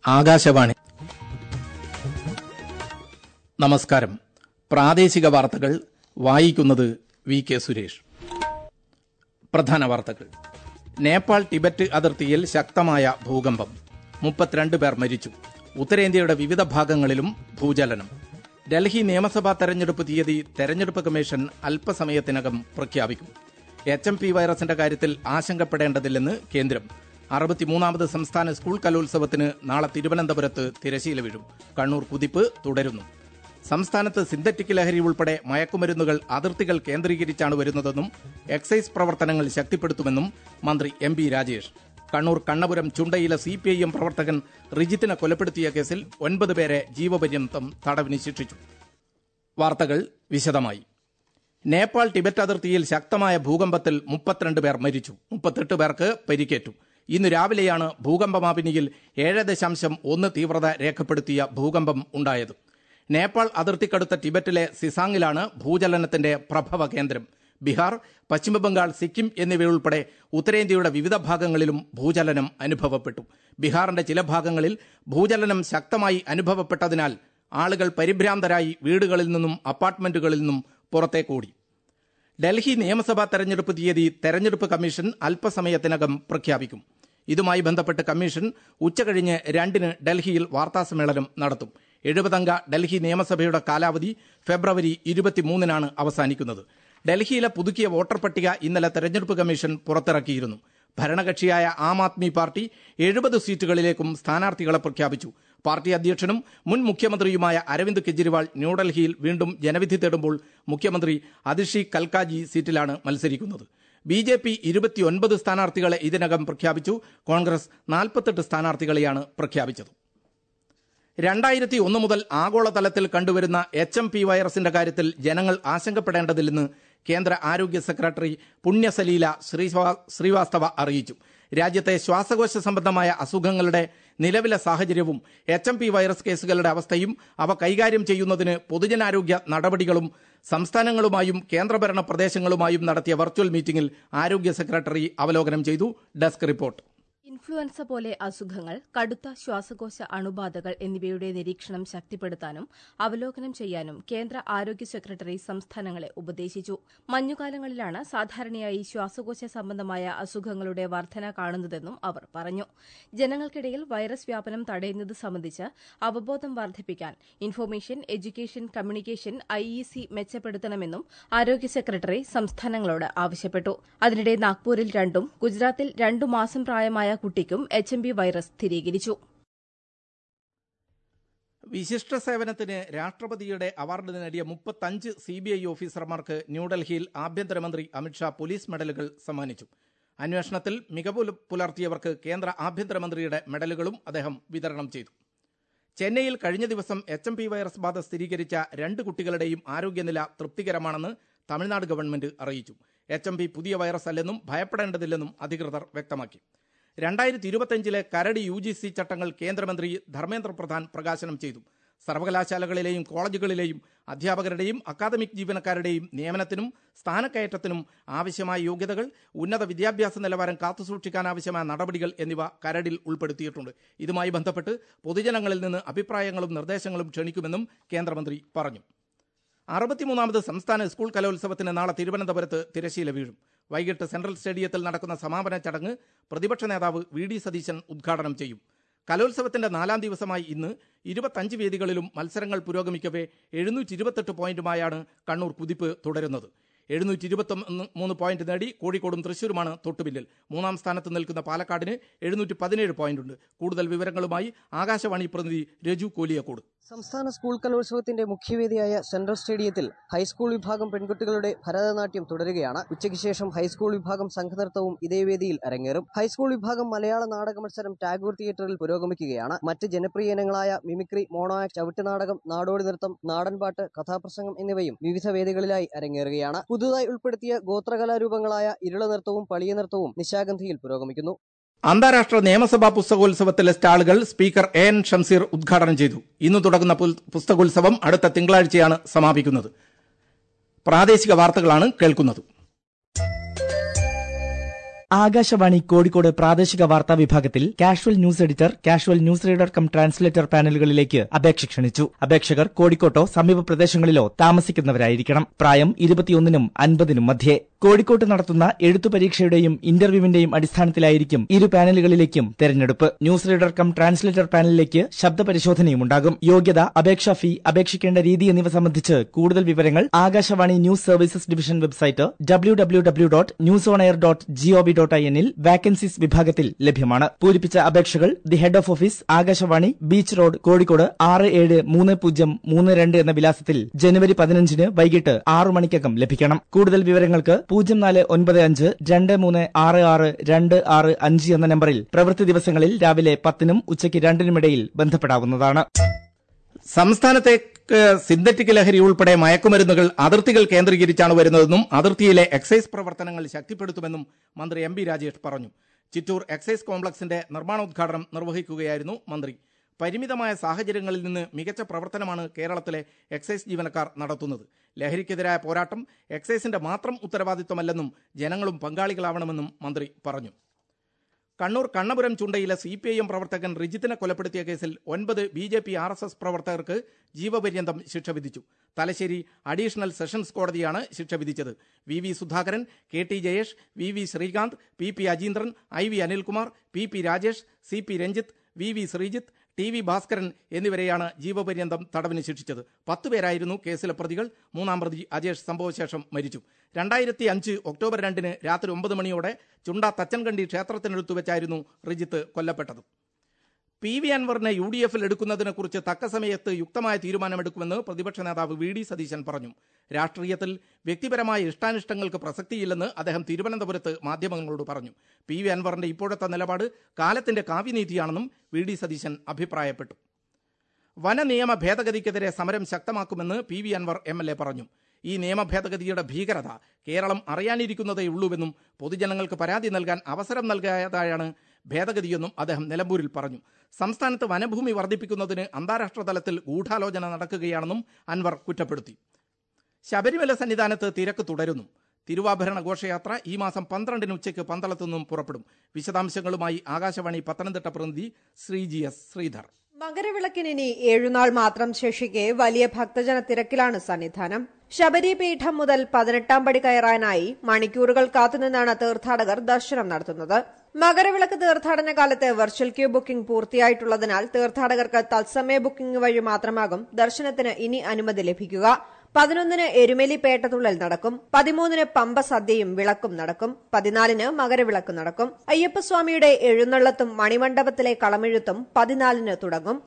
ആകാശവാണി നമസ്കാരം പ്രാദേശിക വാർത്തകൾ വായിക്കുന്നത് വി കെ സുരേഷ് പ്രധാന വാർത്തകൾ നേപ്പാൾ ടിബറ്റ് അതിർത്തിയിൽ ശക്തമായ ഭൂകമ്പം മുപ്പത്തിരണ്ട് പേർ മരിച്ചു ഉത്തരേന്ത്യയുടെ വിവിധ ഭാഗങ്ങളിലും ഭൂചലനം ഡൽഹി നിയമസഭാ തെരഞ്ഞെടുപ്പ് തീയതി തെരഞ്ഞെടുപ്പ് കമ്മീഷൻ അല്പസമയത്തിനകം പ്രഖ്യാപിക്കും എച്ച് എം പി വൈറസിന്റെ കാര്യത്തിൽ ആശങ്കപ്പെടേണ്ടതില്ലെന്ന് കേന്ദ്രം അറുപത്തിമൂന്നാമത് സംസ്ഥാന സ്കൂൾ കലോത്സവത്തിന് നാളെ തിരുവനന്തപുരത്ത് തിരശീല വീഴും കണ്ണൂർ കുതിപ്പ് തുടരുന്നു സംസ്ഥാനത്ത് സിന്തറ്റിക് ലഹരി ഉൾപ്പെടെ മയക്കുമരുന്നുകൾ അതിർത്തികൾ കേന്ദ്രീകരിച്ചാണ് വരുന്നതെന്നും എക്സൈസ് പ്രവർത്തനങ്ങൾ ശക്തിപ്പെടുത്തുമെന്നും മന്ത്രി എം ബി രാജേഷ് കണ്ണൂർ കണ്ണപുരം ചുണ്ടയിലെ സി പി ഐ എം പ്രവർത്തകൻ റിജിത്തിനെ കൊലപ്പെടുത്തിയ കേസിൽ ഒൻപത് പേരെ ജീവപര്യന്തം തടവിന് ശിക്ഷിച്ചു വാർത്തകൾ വിശദമായി നേപ്പാൾ ടിബറ്റ് അതിർത്തിയിൽ ശക്തമായ ഭൂകമ്പത്തിൽ മുപ്പത്തിരണ്ട് പേർ മരിച്ചു മുപ്പത്തെട്ട് പേർക്ക് പരിക്കേറ്റു ഇന്ന് രാവിലെയാണ് ഭൂകമ്പമാപിനിയിൽ ഏഴ് ദശാംശം ഒന്ന് തീവ്രത രേഖപ്പെടുത്തിയ ഭൂകമ്പം ഉണ്ടായത് നേപ്പാൾ അതിർത്തിക്കടുത്ത ടിബറ്റിലെ സിസാങ്ങിലാണ് ഭൂചലനത്തിന്റെ പ്രഭവ കേന്ദ്രം ബീഹാർ പശ്ചിമബംഗാൾ സിക്കിം എന്നിവയുൾപ്പെടെ ഉത്തരേന്ത്യയുടെ വിവിധ ഭാഗങ്ങളിലും ഭൂചലനം അനുഭവപ്പെട്ടു ബീഹാറിന്റെ ചില ഭാഗങ്ങളിൽ ഭൂചലനം ശക്തമായി അനുഭവപ്പെട്ടതിനാൽ ആളുകൾ പരിഭ്രാന്തരായി വീടുകളിൽ നിന്നും അപ്പാർട്ട്മെന്റുകളിൽ നിന്നും പുറത്തേക്കോടി ഡൽഹി നിയമസഭാ തെരഞ്ഞെടുപ്പ് തീയതി തെരഞ്ഞെടുപ്പ് കമ്മീഷൻ അല്പസമയത്തിനകം പ്രഖ്യാപിക്കും ഇതുമായി ബന്ധപ്പെട്ട് കമ്മീഷൻ ഉച്ചകഴിഞ്ഞ് രണ്ടിന് ഡൽഹിയിൽ വാർത്താസമ്മേളനം നടത്തും എഴുപതംഗ ഡൽഹി നിയമസഭയുടെ കാലാവധി ഫെബ്രുവരി ഇരുപത്തിമൂന്നിനാണ് അവസാനിക്കുന്നത് ഡൽഹിയിലെ പുതുക്കിയ വോട്ടർ പട്ടിക ഇന്നലെ തെരഞ്ഞെടുപ്പ് കമ്മീഷൻ പുറത്തിറക്കിയിരുന്നു ഭരണകക്ഷിയായ ആം ആദ്മി പാർട്ടി എഴുപത് സീറ്റുകളിലേക്കും സ്ഥാനാർത്ഥികളെ പ്രഖ്യാപിച്ചു പാർട്ടി അധ്യക്ഷനും മുൻ മുഖ്യമന്ത്രിയുമായ അരവിന്ദ് കെജ്രിവാൾ ന്യൂഡൽഹിയിൽ വീണ്ടും ജനവിധി തേടുമ്പോൾ മുഖ്യമന്ത്രി അതിഷി കൽക്കാജി സീറ്റിലാണ് മത്സരിക്കുന്നത് ബി ജെ പി ഇരുപത്തിയൊൻപത് സ്ഥാനാർത്ഥികളെ ഇതിനകം പ്രഖ്യാപിച്ചു കോൺഗ്രസ് നാൽപ്പത്തെട്ട് സ്ഥാനാർത്ഥികളെയാണ് പ്രഖ്യാപിച്ചത് രണ്ടായിരത്തി ഒന്ന് മുതൽ ആഗോളതലത്തിൽ കണ്ടുവരുന്ന എച്ച് എം പി വൈറസിന്റെ കാര്യത്തിൽ ജനങ്ങൾ ആശങ്കപ്പെടേണ്ടതില്ലെന്ന് കേന്ദ്ര ആരോഗ്യ സെക്രട്ടറി പുണ്യസലീല ശ്രീവാ- ശ്രീവാസ്തവ അറിയിച്ചു രാജ്യത്തെ ശ്വാസകോശ സംബന്ധമായ അസുഖങ്ങളുടെ നിലവിലെ സാഹചര്യവും എച്ച് എം പി വൈറസ് കേസുകളുടെ അവസ്ഥയും അവ കൈകാര്യം ചെയ്യുന്നതിന് പൊതുജനാരോഗ്യ നടപടികളും സംസ്ഥാനങ്ങളുമായും കേന്ദ്രഭരണ പ്രദേശങ്ങളുമായും നടത്തിയ വെർച്വൽ മീറ്റിംഗിൽ ആരോഗ്യ സെക്രട്ടറി അവലോകനം ചെയ്തു ഡെസ്ക് റിപ്പോർട്ട് ഇൻഫ്ലുവൻസ പോലെ അസുഖങ്ങൾ കടുത്ത ശ്വാസകോശ അണുബാധകൾ എന്നിവയുടെ നിരീക്ഷണം ശക്തിപ്പെടുത്താനും അവലോകനം ചെയ്യാനും കേന്ദ്ര ആരോഗ്യ സെക്രട്ടറി സംസ്ഥാനങ്ങളെ ഉപദേശിച്ചു മഞ്ഞുകാലങ്ങളിലാണ് സാധാരണയായി ശ്വാസകോശ സംബന്ധമായ അസുഖങ്ങളുടെ വർധന കാണുന്നതെന്നും അവർ പറഞ്ഞു ജനങ്ങൾക്കിടയിൽ വൈറസ് വ്യാപനം തടയുന്നത് സംബന്ധിച്ച് അവബോധം വർദ്ധിപ്പിക്കാൻ ഇൻഫർമേഷൻ എഡ്യൂക്കേഷൻ കമ്മ്യൂണിക്കേഷൻ ഐഇസി മെച്ചപ്പെടുത്തണമെന്നും ആരോഗ്യ സെക്രട്ടറി സംസ്ഥാനങ്ങളോട് ആവശ്യപ്പെട്ടു അതിനിടെ നാഗ്പൂരിൽ രണ്ടും ഗുജറാത്തിൽ രണ്ടു മാസം പ്രായമായ കുട്ടിക്കും എച്ച് എം ബി വൈറസ് സ്ഥിരീകരിച്ചു വിശിഷ്ട സേവനത്തിന് രാഷ്ട്രപതിയുടെ അവാർഡ് നേടിയ മുപ്പത്തഞ്ച് സി ബി ഐ ഓഫീസർമാർക്ക് ന്യൂഡൽഹിയിൽ ആഭ്യന്തരമന്ത്രി അമിത്ഷാ പോലീസ് മെഡലുകൾ സമ്മാനിച്ചു അന്വേഷണത്തിൽ മികവ് പുലർത്തിയവർക്ക് കേന്ദ്ര ആഭ്യന്തരമന്ത്രിയുടെ മെഡലുകളും അദ്ദേഹം വിതരണം ചെയ്തു ചെന്നൈയിൽ കഴിഞ്ഞ ദിവസം എച്ച് എം പി വൈറസ് ബാധ സ്ഥിരീകരിച്ച രണ്ട് കുട്ടികളുടെയും ആരോഗ്യനില തൃപ്തികരമാണെന്ന് തമിഴ്നാട് ഗവൺമെന്റ് അറിയിച്ചു എച്ച് എം പി പുതിയ വൈറസ് അല്ലെന്നും ഭയപ്പെടേണ്ടതില്ലെന്നും അധികൃതർ വ്യക്തമാക്കി രണ്ടായിരത്തി ഇരുപത്തിയഞ്ചിലെ കരട് യു ജി സി ചട്ടങ്ങൾ കേന്ദ്രമന്ത്രി ധർമ്മേന്ദ്ര പ്രധാൻ പ്രകാശനം ചെയ്തു സർവകലാശാലകളിലെയും കോളേജുകളിലെയും അധ്യാപകരുടെയും അക്കാദമിക് ജീവനക്കാരുടെയും നിയമനത്തിനും സ്ഥാനക്കയറ്റത്തിനും ആവശ്യമായ യോഗ്യതകൾ ഉന്നത വിദ്യാഭ്യാസ നിലവാരം കാത്തുസൂക്ഷിക്കാനാവശ്യമായ നടപടികൾ എന്നിവ കരടിൽ ഉൾപ്പെടുത്തിയിട്ടുണ്ട് ഇതുമായി ബന്ധപ്പെട്ട് പൊതുജനങ്ങളിൽ നിന്ന് അഭിപ്രായങ്ങളും നിർദ്ദേശങ്ങളും ക്ഷണിക്കുമെന്നും കേന്ദ്രമന്ത്രി പറഞ്ഞു അറുപത്തിമൂന്നാമത് സംസ്ഥാന സ്കൂൾ കലോത്സവത്തിന് നാളെ തിരുവനന്തപുരത്ത് തിരശീല വീഴും വൈകിട്ട് സെൻട്രൽ സ്റ്റേഡിയത്തിൽ നടക്കുന്ന സമാപന ചടങ്ങ് പ്രതിപക്ഷ നേതാവ് വി ഡി സതീശൻ ഉദ്ഘാടനം ചെയ്യും കലോത്സവത്തിന്റെ നാലാം ദിവസമായി ഇന്ന് ഇരുപത്തഞ്ച് വേദികളിലും മത്സരങ്ങൾ പുരോഗമിക്കവേ എഴുന്നൂറ്റി ഇരുപത്തെട്ട് പോയിന്റുമായാണ് കണ്ണൂർ കുതിപ്പ് തുടരുന്നത് എഴുന്നൂറ്റി ഇരുപത്തി മൂന്ന് പോയിന്റ് നേടി കോഴിക്കോടും തൃശൂരുമാണ് തൊട്ടുപിന്നിൽ മൂന്നാം സ്ഥാനത്ത് നിൽക്കുന്ന പാലക്കാടിന് എഴുന്നൂറ്റി പതിനേഴ് പോയിന്റുണ്ട് കൂടുതൽ വിവരങ്ങളുമായി ആകാശവാണി പ്രതിനിധി രജു കോലിയക്കോട് സംസ്ഥാന സ്കൂൾ കലോത്സവത്തിന്റെ മുഖ്യവേദിയായ സെൻട്രൽ സ്റ്റേഡിയത്തിൽ ഹൈസ്കൂൾ വിഭാഗം പെൺകുട്ടികളുടെ ഭരതനാട്യം തുടരുകയാണ് ഉച്ചയ്ക്ക് ശേഷം ഹൈസ്കൂൾ വിഭാഗം സംഘനൃത്തവും ഇതേ വേദിയിൽ അരങ്ങേറും ഹൈസ്കൂൾ വിഭാഗം മലയാള നാടക മത്സരം ടാഗോർ തിയേറ്ററിൽ പുരോഗമിക്കുകയാണ് മറ്റ് ജനപ്രിയ ഇനങ്ങളായ മിമിക്രി മോണോ ആക്ട് ചവിട്ടുനാടകം നാടോടി നൃത്തം നാടൻപാട്ട് കഥാപ്രസംഗം എന്നിവയും വിവിധ വേദികളിലായി അരങ്ങേറുകയാണ് പുതുതായി ഉൾപ്പെടുത്തിയ ഗോത്രകലാരൂപങ്ങളായ ഇരുള നൃത്തവും പളിയ നൃത്തവും നിശാഗന്ധിയിൽ പുരോഗമിക്കുന്നു അന്താരാഷ്ട്ര നിയമസഭാ പുസ്തകോത്സവത്തിലെ സ്റ്റാളുകൾ സ്പീക്കർ എ എൻ ഷംസീർ ഉദ്ഘാടനം ചെയ്തു ഇന്ന് തുടങ്ങുന്ന പുൽ- പുസ്തകോത്സവം അടുത്ത തിങ്കളാഴ്ചയാണ് സമാപിക്കുന്നത് പ്രാദേശിക വാർത്തകളാണ് കേൾക്കുന്നത് ആകാശവാണി കോഴിക്കോട് പ്രാദേശിക വാർത്താ വിഭാഗത്തിൽ casual news editor casual news reader cum translator പാനലുകളിലേക്ക് അപേക്ഷ ക്ഷണിച്ചു അപേക്ഷകർ കോഴിക്കോട്ടോ സമീപ പ്രദേശങ്ങളിലോ താമസിക്കുന്നവരായിരിക്കണം പ്രായം ഇരുപത്തിയൊന്നിനും അൻപതിനും മധ്യേ കോഴിക്കോട്ട് നടത്തുന്ന എഴുത്തു പരീക്ഷയുടെയും ഇന്റർവ്യൂവിന്റെയും അടിസ്ഥാനത്തിലായിരിക്കും ഇരു പാനലുകളിലേക്കും തെരഞ്ഞെടുപ്പ് ന്യൂസ് റീഡർ കം ട്രാൻസ്ലേറ്റർ പാനലിലേക്ക് ശബ്ദ പരിശോധനയും ഉണ്ടാകും യോഗ്യത അപേക്ഷാ ഫീ അപേക്ഷിക്കേണ്ട രീതി എന്നിവ സംബന്ധിച്ച് കൂടുതൽ വിവരങ്ങൾ Akashvani news services division website W W W dot news on air dot GOV dot I എന്നിൽ വാക്കൻസീസ് വിഭാഗത്തിൽ ലഭ്യമാണ് പൂരിപ്പിച്ച അപേക്ഷകൾ the head of office Akashvani beach road Kozhikode ആറ് ഏഴ് മൂന്ന് പൂജ്യം മൂന്ന് രണ്ട് എന്ന വിലാസത്തിൽ ജനുവരി പതിനഞ്ചിന് വൈകിട്ട് ആറു മണിക്കകം ലഭിക്കണം കൂടുതൽ വിവരങ്ങൾക്ക് പൂജ്യം നാല് ഒൻപത് അഞ്ച് രണ്ട് മൂന്ന് ആറ് ആറ് രണ്ട് ആറ് അഞ്ച് എന്ന നമ്പറിൽ പ്രവൃത്തി ദിവസങ്ങളിൽ രാവിലെ പത്തിനും ഉച്ചയ്ക്ക് രണ്ടിനുമിടയിൽ ബന്ധപ്പെടാവുന്നതാണ് സംസ്ഥാനത്തേക്ക് സിന്തറ്റിക് ലഹരി ഉൾപ്പെടെ മയക്കുമരുന്നുകൾ അതിർത്തികൾ കേന്ദ്രീകരിച്ചാണ് വരുന്നതെന്നും അതിർത്തിയിലെ എക്സൈസ് പ്രവർത്തനങ്ങൾ ശക്തിപ്പെടുത്തുമെന്നും മന്ത്രി എം ബി രാജേഷ് പറഞ്ഞു ചിറ്റൂർ എക്സൈസ് കോംപ്ലക്സിന്റെ നിർമ്മാണോദ്ഘാടനം നിർവഹിക്കുകയായിരുന്നു മന്ത്രി പരിമിതമായ സാഹചര്യങ്ങളിൽ നിന്ന് മികച്ച പ്രവർത്തനമാണ് കേരളത്തിലെ എക്സൈസ് ജീവനക്കാർ നടത്തുന്നത് ലഹരിക്കെതിരായ പോരാട്ടം എക്സൈസിന്റെ മാത്രം ഉത്തരവാദിത്വമല്ലെന്നും ജനങ്ങളും പങ്കാളികളാവണമെന്നും മന്ത്രി പറഞ്ഞു കണ്ണൂർ കണ്ണപുരം ചുണ്ടയിലെ സി പി ഐ എം പ്രവർത്തകൻ റിജിത്തിനെ കൊലപ്പെടുത്തിയ കേസിൽ ഒൻപത് B J P R S S പ്രവർത്തകർക്ക് ജീവപര്യന്തം ശിക്ഷ വിധിച്ചു തലശ്ശേരി അഡീഷണൽ സെഷൻസ് കോടതിയാണ് ശിക്ഷ വിധിച്ചത് V V Sudhakaran K T Jayesh V V Srikanth P P Ajeendran I V Anilkumar P P Rajesh C P Ranjith V V Sreejith T V Bhaskaran എന്നിവരെയാണ് ജീവപര്യന്തം തടവിന് ശിക്ഷിച്ചത് പത്ത് പേരായിരുന്നു കേസിലെ പ്രതികൾ മൂന്നാം പ്രതി അജേഷ് സംഭവശേഷം മരിച്ചു രണ്ടായിരത്തി അഞ്ച് ഒക്ടോബർ രണ്ടിന് രാത്രി ഒമ്പത് മണിയോടെ ചുണ്ട തച്ചൻകണ്ടി ക്ഷേത്രത്തിനടുത്ത് വെച്ചായിരുന്നു റിജിത്ത് കൊല്ലപ്പെട്ടത് പി വി അൻവറിനെ യു ഡി എഫിൽ എടുക്കുന്നതിനെക്കുറിച്ച് തക്ക സമയത്ത് യുക്തമായ തീരുമാനമെടുക്കുമെന്ന് പ്രതിപക്ഷ നേതാവ് വി ഡി സതീശൻ പറഞ്ഞു രാഷ്ട്രീയത്തിൽ വ്യക്തിപരമായ ഇഷ്ടാനിഷ്ടങ്ങൾക്ക് പ്രസക്തിയില്ലെന്ന് അദ്ദേഹം തിരുവനന്തപുരത്ത് മാധ്യമങ്ങളോട് പറഞ്ഞു പി വി അൻവറിന്റെ ഇപ്പോഴത്തെ നിലപാട് കാലത്തിന്റെ കാവ്യനീതിയാണെന്നും വി ഡി സതീശൻ അഭിപ്രായപ്പെട്ടു വനനിയമ ഭേദഗതിക്കെതിരെ സമരം ശക്തമാക്കുമെന്ന് P V Anvar M L A പറഞ്ഞു ഈ നിയമ ഭേദഗതിയുടെ ഭീകരത കേരളം അറിയാനിരിക്കുന്നതേയുള്ളൂവെന്നും പൊതുജനങ്ങൾക്ക് പരാതി നൽകാൻ അവസരം നൽകാതായാണ് ഭേദഗതിയെന്നും അദ്ദേഹം നിലമ്പൂരിൽ പറഞ്ഞു സംസ്ഥാനത്ത് വനഭൂമി വർദ്ധിപ്പിക്കുന്നതിന് അന്താരാഷ്ട്ര തലത്തിൽ ഗൂഢാലോചന നടക്കുകയാണെന്നും അൻവർ കുറ്റപ്പെടുത്തി ശബരിമല സന്നിധാനത്ത് തിരക്ക് തുടരുന്നു തിരുവാഭരണ ഘോഷയാത്ര ഈ മാസം പന്ത്രണ്ടിന് ഉച്ചയ്ക്ക് പന്തളത്തു നിന്നും പുറപ്പെടും വിശദാംശങ്ങളുമായി ആകാശവാണി പത്തനംതിട്ട പ്രതിനിധി ശ്രീജി എസ് ശ്രീധർ മകരവിളക്കിന് ഇനി ഏഴുനാൾ മാത്രം ശേഷിക്കെ വലിയ ഭക്തജന തിരക്കിലാണ് സന്നിധാനം ശബരിപീഠം മുതൽ പതിനെട്ടാം പടി കയറാനായി മണിക്കൂറുകൾ കാത്തുനിന്നാണ് തീർത്ഥാടകർ ദർശനം നടത്തുന്നത് മകരവിളക്ക് തീർത്ഥാടന കാലത്ത് വെർച്വൽ ക്യൂ ബുക്കിംഗ് പൂർത്തിയായിട്ടുള്ളതിനാൽ തീർത്ഥാടകർക്ക് തത്സമയ ബുക്കിംഗ് വഴി മാത്രമാകും ദർശനത്തിന് ഇനി അനുമതി ലഭിക്കുക പതിനൊന്നിന് എരുമേലി പേട്ടതുള്ളൽ നടക്കും പതിമൂന്നിന് പമ്പ സദ്യയും വിളക്കും നടക്കും പതിനാലിന് മകരവിളക്ക് നടക്കും അയ്യപ്പസ്വാമിയുടെ എഴുന്നള്ളത്തും മണിമണ്ഡപത്തിലെ കളമെഴുത്തും പതിനാലിന് തുടങ്ങും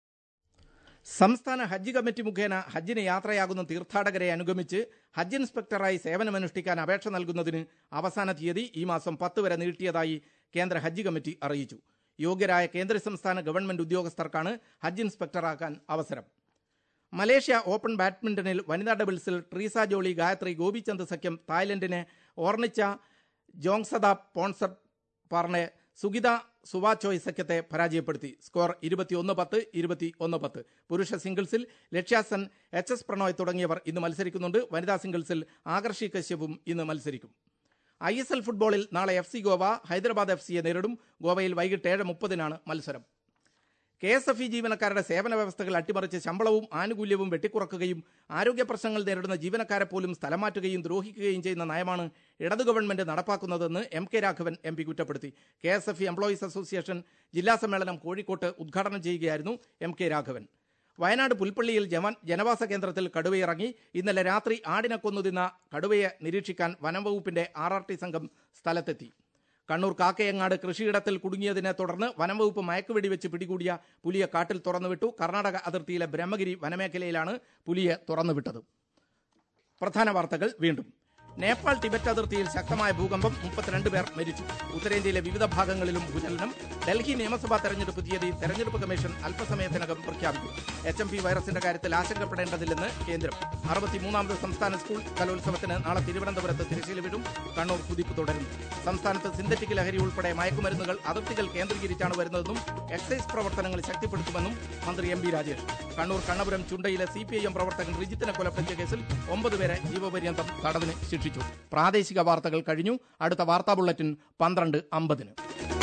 സംസ്ഥാന ഹജ്ജ് കമ്മിറ്റി മുഖേന ഹജ്ജിന് യാത്രയാകുന്ന തീർത്ഥാടകരെ അനുഗമിച്ച് ഹജ്ജ് ഇൻസ്പെക്ടറായി സേവനമനുഷ്ഠിക്കാൻ അപേക്ഷ നൽകുന്നതിന് അവസാന തീയതി ഈ മാസം പത്ത് വരെ നീട്ടിയതായി കേന്ദ്ര ഹജ്ജ് കമ്മിറ്റി അറിയിച്ചു യോഗ്യരായ കേന്ദ്ര സംസ്ഥാന ഗവൺമെന്റ് ഉദ്യോഗസ്ഥർക്കാണ് ഹജ്ജ് ഇൻസ്പെക്ടറാക്കാൻ അവസരം മലേഷ്യ ഓപ്പൺ ബാഡ്മിന്റണിൽ വനിതാ ഡബിൾസിൽ ട്രീസ ജോളി ഗായത്രി ഗോപിചന്ദ് സഖ്യം തായ്ലൻഡിനെ ഓർണിച്ച ജോങ്സദ പോൺസർ പാറിനെ സുഗിത സുവാചോയ് സഖ്യത്തെ പരാജയപ്പെടുത്തി സ്കോർ ഇരുപത്തിയൊന്ന് പത്ത് ഇരുപത്തി ഒന്ന് പത്ത് പുരുഷ സിംഗിൾസിൽ ലക്ഷ്യാസൻ എച്ച് എസ് പ്രണോയ് തുടങ്ങിയവർ ഇന്ന് മത്സരിക്കുന്നുണ്ട് വനിതാ സിംഗിൾസിൽ ആകർഷി കശ്യപും ഇന്ന് മത്സരിക്കും ഐ എസ് എൽ ഫുട്ബോളിൽ നാളെ F C Goa Hyderabad F സിയെ നേരിടും ഗോവയിൽ വൈകിട്ട് ഏഴ് മുപ്പതിനാണ് മത്സരം കെ എസ് എഫ് ഇ ജീവനക്കാരുടെ സേവന വ്യവസ്ഥകൾ അട്ടിമറിച്ച് ശമ്പളവും ആനുകൂല്യവും വെട്ടിക്കുറക്കുകയും ആരോഗ്യ പ്രശ്നങ്ങൾ നേരിടുന്ന ജീവനക്കാരെ പോലും സ്ഥലം മാറ്റുകയും ദ്രോഹിക്കുകയും ചെയ്യുന്ന നയമാണ് ഇടതു ഗവൺമെന്റ് നടപ്പാക്കുന്നതെന്ന് M K Raghavan M P കുറ്റപ്പെടുത്തി K S F E employees association ജില്ലാ സമ്മേളനം കോഴിക്കോട്ട് ഉദ്ഘാടനം ചെയ്യുകയായിരുന്നു എം കെ രാഘവൻ വയനാട് പുൽപ്പള്ളിയിൽ ജവാൻ ജനവാസ കേന്ദ്രത്തിൽ കടുവയിറങ്ങി ഇന്നലെ രാത്രി ആടിനെ കൊന്നുതിന്ന കടുവയെ നിരീക്ഷിക്കാൻ വനംവകുപ്പിന്റെ ആർ ആർ ടി സംഘം സ്ഥലത്തെത്തി കണ്ണൂർ കാക്കയങ്ങാട് കൃഷിയിടത്തിൽ കുടുങ്ങിയതിനെ തുടർന്ന് വനംവകുപ്പ് മയക്കുവെടി വെച്ച് പിടികൂടിയ പുലിയെ കാട്ടിൽ തുറന്നുവിട്ടു കർണാടക അതിർത്തിയിലെ ബ്രഹ്മഗിരി വനമേഖലയിലാണ് പുലിയെ തുറന്നുവിട്ടത് പ്രധാന വാർത്തകൾ വീണ്ടും നേപ്പാൾ ടിബറ്റ് അതിർത്തിയിൽ ശക്തമായ ഭൂകമ്പം മുപ്പത്തിരണ്ട് പേർ മരിച്ചു ഉത്തരേന്ത്യയിലെ വിവിധ ഭാഗങ്ങളിലും ഭൂചലനം ഡൽഹി നിയമസഭാ തെരഞ്ഞെടുപ്പ് തീയതി തെരഞ്ഞെടുപ്പ് കമ്മീഷൻ അല്പസമയത്തിനകം പ്രഖ്യാപിക്കും എച്ച് എം പി വൈറസിന്റെ കാര്യത്തിൽ ആശങ്കപ്പെടേണ്ടതില്ലെന്ന് കേന്ദ്രം അറുപത്തിമൂന്നാമത് സംസ്ഥാന സ്കൂൾ കലോത്സവത്തിന് നാളെ തിരുവനന്തപുരത്ത് തിരശ്ശീല വിടും കണ്ണൂർ കുതിപ്പ് തുടരുന്നു സംസ്ഥാനത്ത് സിന്തറ്റിക് ലഹരി ഉൾപ്പെടെ മയക്കുമരുന്നുകൾ അതിർത്തികൾ കേന്ദ്രീകരിച്ചാണ് വരുന്നതെന്നും എക്സൈസ് പ്രവർത്തനങ്ങൾ ശക്തിപ്പെടുത്തുമെന്നും മന്ത്രി എം ബി രാജേഷ് കണ്ണൂർ കണ്ണപുരം ചുണ്ടയിലെ സി പി ഐ എം പ്രവർത്തകൻ റിജിത്തിനെ കൊലപ്പെടുത്തിയ കേസിൽ ഒമ്പത് പേരെ ജീവപര്യന്തം തടവിന് ശിക്ഷിച്ചു പ്രതീക്ഷിച്ചു പ്രാദേശിക വാർത്തകൾ കഴിഞ്ഞു അടുത്ത വാർത്താ ബുള്ളറ്റിൻ പന്ത്രണ്ട് അമ്പതിന്